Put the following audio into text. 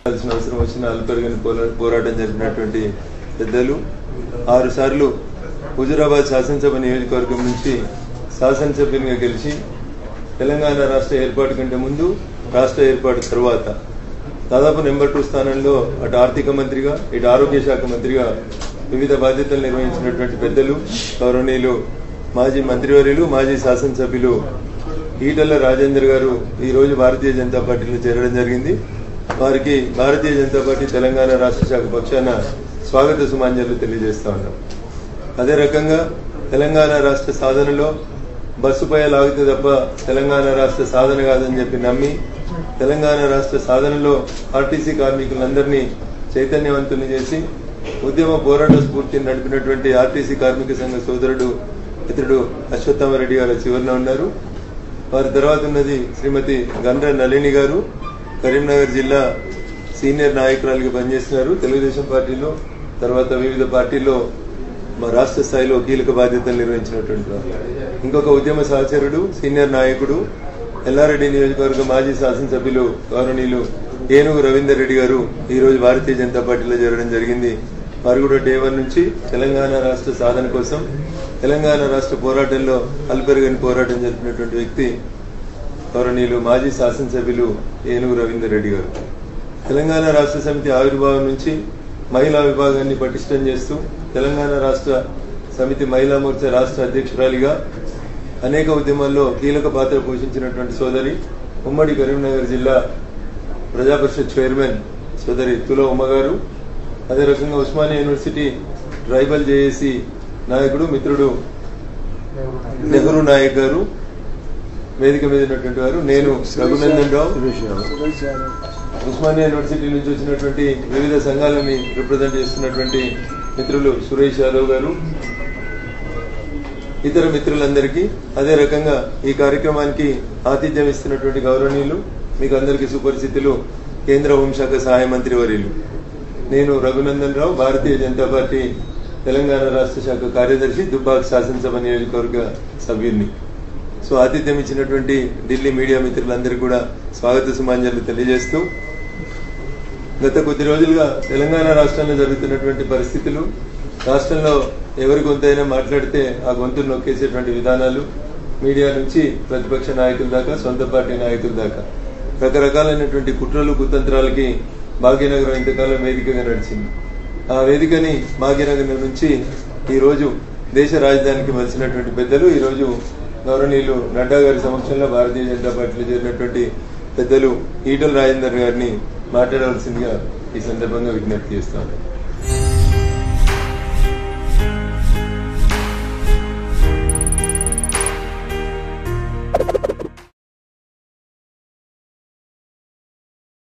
చేయాల్సిన అవసరం వచ్చిన అల్పరిగని పోరా- పోరాటం జరిపినటువంటి పెద్దలు ఆరు సార్లు హుజురాబాద్ శాసనసభ నియోజకవర్గం నుంచి శాసనసభ్యునిగా గెలిచి తెలంగాణ రాష్ట్ర ఏర్పాటు కంటే ముందు రాష్ట్ర ఏర్పాటు తర్వాత దాదాపు నెంబర్ టూ స్థానంలో అటు ఆర్థిక మంత్రిగా ఇటు ఆరోగ్య శాఖ మంత్రిగా వివిధ బాధ్యతలు నిర్వహించినటువంటి పెద్దలు గౌరవనీయులు మాజీ మంత్రివర్యులు మాజీ శాసనసభ్యులు ఈటల రాజేందర్ గారు ఈ రోజు భారతీయ జనతా పార్టీలో చేరడం జరిగింది వారికి భారతీయ జనతా పార్టీ తెలంగాణ రాష్ట్ర శాఖ పక్షాన స్వాగత సుమాంజలు తెలియజేస్తా ఉన్నాం అదే రకంగా తెలంగాణ రాష్ట్ర సాధనలో బస్సుపై లాగితే తప్ప తెలంగాణ రాష్ట్ర సాధన కాదని చెప్పి నమ్మి తెలంగాణ రాష్ట్ర సాధనలో ఆర్టీసీ కార్మికులందరినీ చైతన్యవంతుల్ని చేసి ఉద్యమ పోరాట స్ఫూర్తిని నడిపినటువంటి ఆర్టీసీ కార్మిక సంఘ సోదరుడు మిత్రుడు అశ్వత్థామరెడ్డి గారు చివరిలో ఉన్నారు వారి తర్వాత ఉన్నది శ్రీమతి గండ్ర నళిని గారు కరీంనగర్ జిల్లా సీనియర్ నాయకురాలుగా పనిచేస్తున్నారు తెలుగుదేశం పార్టీలో తర్వాత వివిధ పార్టీల్లో మా రాష్ట్ర స్థాయిలో కీలక బాధ్యతలు నిర్వహించినటువంటి వారు. ఇంకొక ఉద్యమ సహచరుడు సీనియర్ నాయకుడు ఎల్లారెడ్డి నియోజకవర్గ మాజీ శాసనసభ్యులు గౌరవనీయులు ఏనుగు రవీందర్ రెడ్డి గారు ఈ రోజు భారతీయ జనతా పార్టీలో చేరడం జరిగింది వారు కూడా డే వన్ నుంచి తెలంగాణ రాష్ట్ర సాధన కోసం తెలంగాణ రాష్ట్ర పోరాటంలో అల్పెరగని పోరాటం జరిపినటువంటి వ్యక్తి గౌరవనీయులు మాజీ శాసనసభ్యులు ఏనుగు రవీందర్ రెడ్డి గారు తెలంగాణ రాష్ట్ర సమితి ఆవిర్భావం నుంచి మహిళా విభాగాన్ని పటిష్టం చేస్తూ తెలంగాణ రాష్ట్ర సమితి మహిళా మోర్చా రాష్ట్ర అధ్యక్షురాలిగా అనేక ఉద్యమాల్లో కీలక పాత్ర పోషించినటువంటి సోదరి ఉమ్మడి కరీంనగర్ జిల్లా ప్రజాపరిషత్ చైర్మన్ సోదరి తుల ఉమ్మ గారు అదే రకంగా ఉస్మానియా యూనివర్సిటీ ట్రైబల్ జేఏసీ నాయకుడు మిత్రుడు నెహ్రూ నాయక్ గారు వేదిక మీద ఉన్నటువంటి వారు నేను రఘునందన్ రావు ఉస్మానియా యూనివర్సిటీ నుంచి వచ్చినటువంటి వివిధ సంఘాలని రిప్రజెంట్ చేస్తున్నటువంటి మిత్రులు సురేష్ యాదవ్ గారు ఇతర మిత్రులందరికీ అదే రకంగా ఈ కార్యక్రమానికి ఆతిథ్యం ఇస్తున్నటువంటి గౌరవనీయులు మీకు అందరికీ సుపరిచితులు కేంద్ర హోంశాఖ సహాయ మంత్రి వర్యులు నేను రఘునందన్ రావు భారతీయ జనతా పార్టీ తెలంగాణ రాష్ట్ర శాఖ కార్యదర్శి దుబ్బాక్ శాసనసభ నియోజకవర్గ సభ్యుడిని సో ఆతిథ్యం ఇచ్చినటువంటి ఢిల్లీ మీడియా మిత్రులందరికీ కూడా స్వాగత సుమాంజలు తెలియజేస్తూ గత కొద్ది రోజులుగా తెలంగాణ రాష్ట్రంలో జరుగుతున్నటువంటి పరిస్థితులు రాష్ట్రంలో ఎవరి గొంతైనా మాట్లాడితే ఆ గొంతులు నొక్కేసేటువంటి విధానాలు మీడియా నుంచి ప్రతిపక్ష నాయకుల దాకా సొంత పార్టీ నాయకుల దాకా రకరకాలైనటువంటి కుట్రలు కుతంత్రాలకి భాగ్యనగరం ఇంతకాలం వేదికగా నడిచింది ఆ వేదికని భాగ్యనగరం నుంచి ఈ రోజు దేశ రాజధానికి మలిసినటువంటి పెద్దలు ఈ రోజు గౌరవనీయులు నడ్డా గారి సమక్షంలో భారతీయ జనతా పార్టీలో చేరినటువంటి పెద్దలు ఈటల రాజేందర్ గారిని మాట్లాడవలసిందిగా ఈ సందర్భంగా విజ్ఞప్తి చేస్తాను